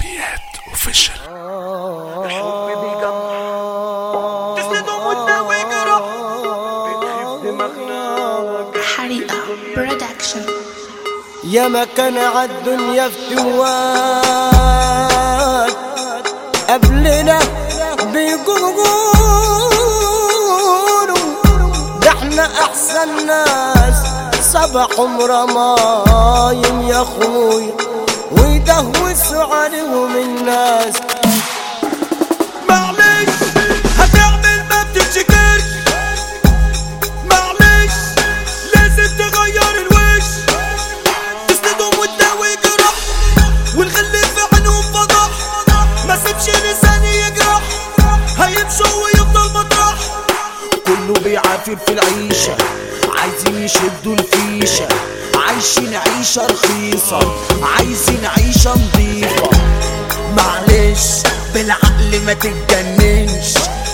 شعبيات اوفيشال الحب بيجمع تسندهم وتداوي جرح بتخيب دماغنا حريقة برودكشن يا ما كان عالدنيا فتوات قبلنا بيقولوا ده احنا احسن ناس صباحهم رمايم يا اخوي ويدهوسوا عليهم الناس معلش هتعمل ما بتتشكرش معلش لازم تغير الوش تسندهم وتداوي جرح والغل في عينهم فضح ما سيبش لساني يجرح هيمشوا ويفضل مطرح كله بيعافر في العيشة عايزين يشدوا الفيشة عايشين عيشة رخيصة عايزين عيشة نظيفة معلش بالعقل ما تتجننش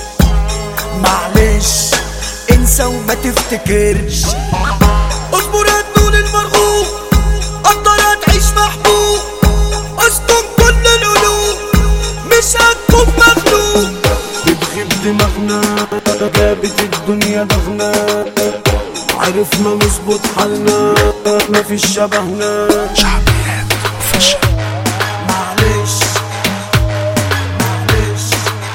معلش انسى وما تفتكرش اصبر يا تنول المرغوب قدر هتعيش محبوب اسكن كل القلوب مش هتكون مغلوب بتغيب دماغنا جابت الدنيا دغنا عرفنا نظبط حالنا مفيش شبهنا شعبيات اوفيشال معلش معلش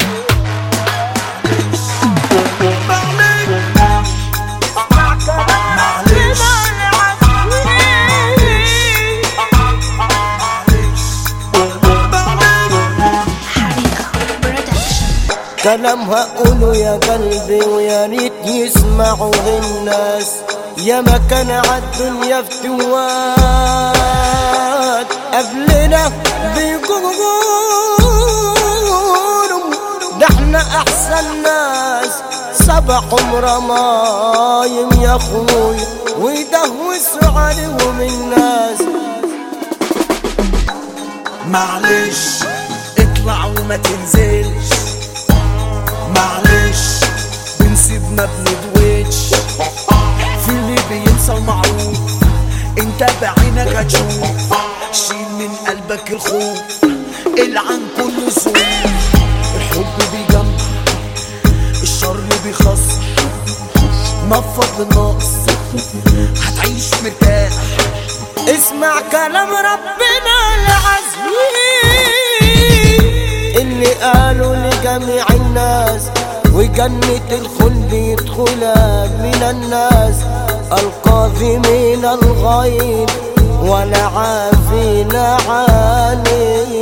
معلش حريقة برودكشن كلام هقوله يا قلبي ويا ريت يسمعوا الناس يا ما كان عالدنيا فتوات قبلنا بيقولوا ده احنا احسن ناس صباحهم رمايم يا اخوي ويدهوسوا عليهم الناس معلش اطلع وما تنزلش معلش بنسيب ما بندويتش في اللي بينسى المعروف انت بعينك هتشوف شيل من قلبك الخوف العن كل سوء الحب بيجمع الشر بيخسر نفض النقص هتعيش مرتاح اسمع كلام ربنا العزيز اللي قالوا لجميع الناس وجنة الخلد يدخلها من الناس القاذمين الغيظ ولا عافين عليه